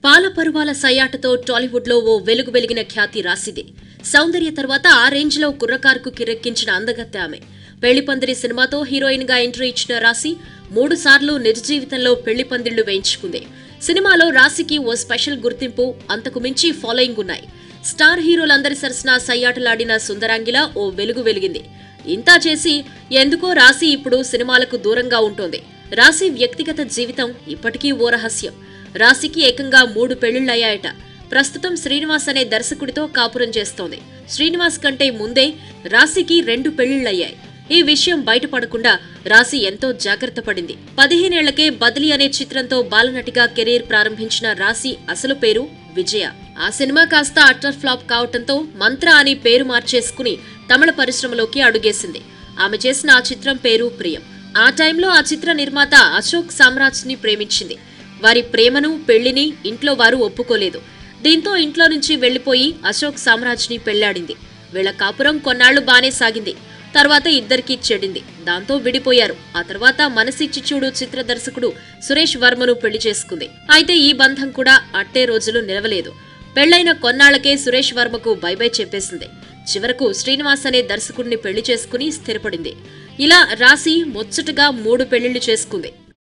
పాల పరువాల సయ్యాటతో టాలీవుడ్లో ఓ వెలుగు వెలిగిన ఖ్యాతి రాసిదే సౌందర్య తర్వాత ఆ రేంజ్లో కుర్రకారుకు కిరెక్కించిన అందగత్తె ఆమె పెళ్లి పందిరి సినిమాతో హీరోయిన్ గా ఎంట్రీ ఇచ్చిన రాశి మూడు సార్లు నిజ జీవితంలో పెళ్లి పందిళ్లు వేయించుకుంది సినిమాలో రాశికి ఓ స్పెషల్ గుర్తింపు అంతకు మించి ఫాలోయింగ్ ఉన్నాయి స్టార్ హీరోలందరి సరసన సయ్యాటలాడిన సుందరాంగిలా ఓ వెలుగు వెలిగింది ఇంతా చేసి ఎందుకో రాశి ఇప్పుడు సినిమాలకు దూరంగా ఉంటోంది రాశి వ్యక్తిగత జీవితం ఇప్పటికీ ఓ రహస్యం రాశికి ఏకంగా మూడు పెళ్లిళ్లయ్యాయట ప్రస్తుతం శ్రీనివాస్ అనే దర్శకుడితో కాపురం చేస్తోంది శ్రీనివాస్ కంటే ముందే రాశికి రెండు పెళ్లిళ్లయ్యాయి ఈ విషయం బయటపడకుండా రాశి ఎంతో జాగ్రత్త పడింది పదిహేనేళ్లకే బదిలీ అనే చిత్రంతో బాలనటిగా కెరీర్ ప్రారంభించిన రాశి అసలు పేరు విజయ ఆ సినిమా కాస్త అట్టర్ ఫ్లాప్ కావటంతో మంత్ర అని పేరు మార్చేసుకుని తమిళ పరిశ్రమలోకి అడుగేసింది ఆమె చేసిన ఆ చిత్రం పేరు ప్రియం ఆ టైంలో ఆ చిత్ర నిర్మాత అశోక్ సామ్రాజ్ ని ప్రేమించింది వారి ప్రేమను పెళ్లిని ఇంట్లో వారు ఒప్పుకోలేదు దీంతో ఇంట్లో నుంచి వెళ్లిపోయి అశోక్ సామ్రాజ్ ని పెళ్లాడింది వీళ్ల కాపురం కొన్నాళ్లు బానే సాగింది తర్వాత ఇద్దరికీ చెడింది దాంతో విడిపోయారు ఆ తర్వాత మనసిచ్చి చూడు చిత్ర దర్శకుడు సురేష్ వర్మను పెళ్లి చేసుకుంది అయితే ఈ బంధం కూడా అట్టే రోజులు నిలవలేదు పెళ్లైన కొన్నాళ్లకే సురేష్ వర్మకు బై బై చెప్పేసింది చివరకు శ్రీనివాస్ అనే దర్శకుడిని పెళ్లి చేసుకుని స్థిరపడింది ఇలా రాసి ముచ్చటగా మూడు పెళ్లిళ్లు చేసుకుంది